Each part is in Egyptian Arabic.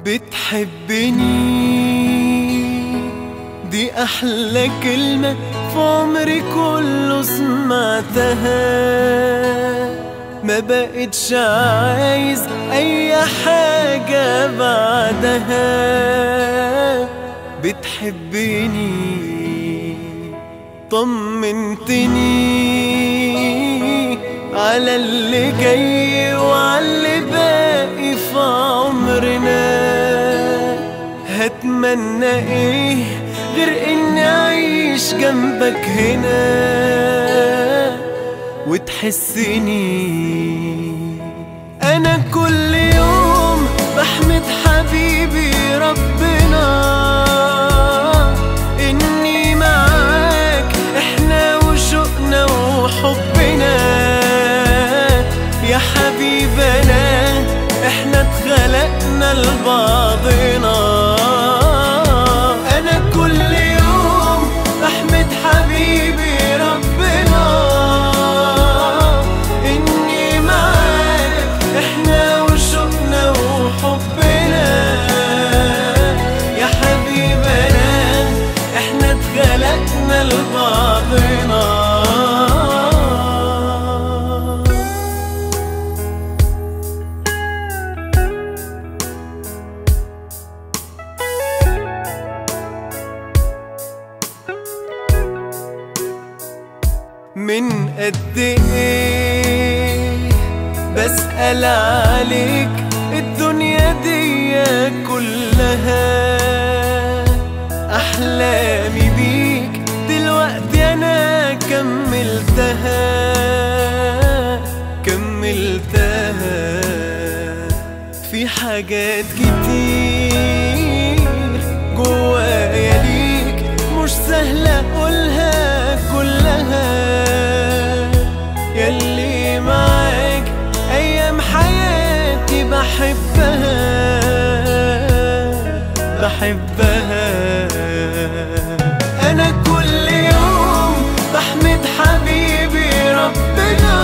بتحبني دي أحلى كلمة في عمري كله سمعتها ما بقتش عايز أي حاجة بعدها بتحبني طمنتني على اللي جاي وعلى اللي باقي في عمرنا هتمنى ايه غير اني اعيش جنبك هنا وتحسني انا كل يوم بحمد حبيبي ربنا اني معاك احنا وشوقنا وحبنا يا حبيبنا احنا اتخلقنا لبعضنا انا كل يوم بحمد حبيبي ربنا اني معاك احنا وشوقنا وحبنا يا حبيبنا احنا اتخلقنا لبعضنا من قد ايه بسأل عليك الدنيا دي كلها أحلامي بيك دلوقتي أنا كملتها كملتها في حاجات كتير جوايا ليك مش سهلة أقولها كلها ياللي معاك أيام حياتي بحبها بحبها أنا كل يوم بحمد حبيبي ربنا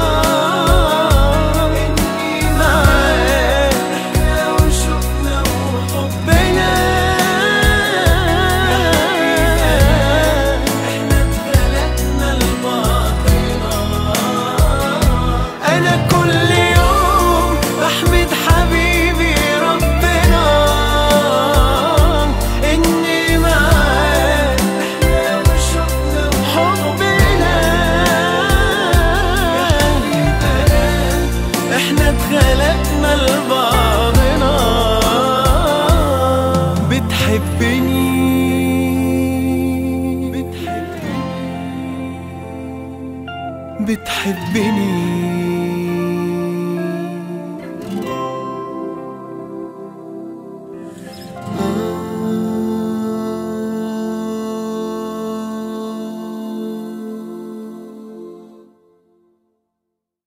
إني معاك إحنا وشوقنا وحبنا إحنا اتخلقنا لبعضنا أنا كل يوم بحمد حبيبي ربنا إني معاك إحنا وشوقنا وحبنا إحنا اتخلقنا لبعضنا بتحبني بتحبني بتحبني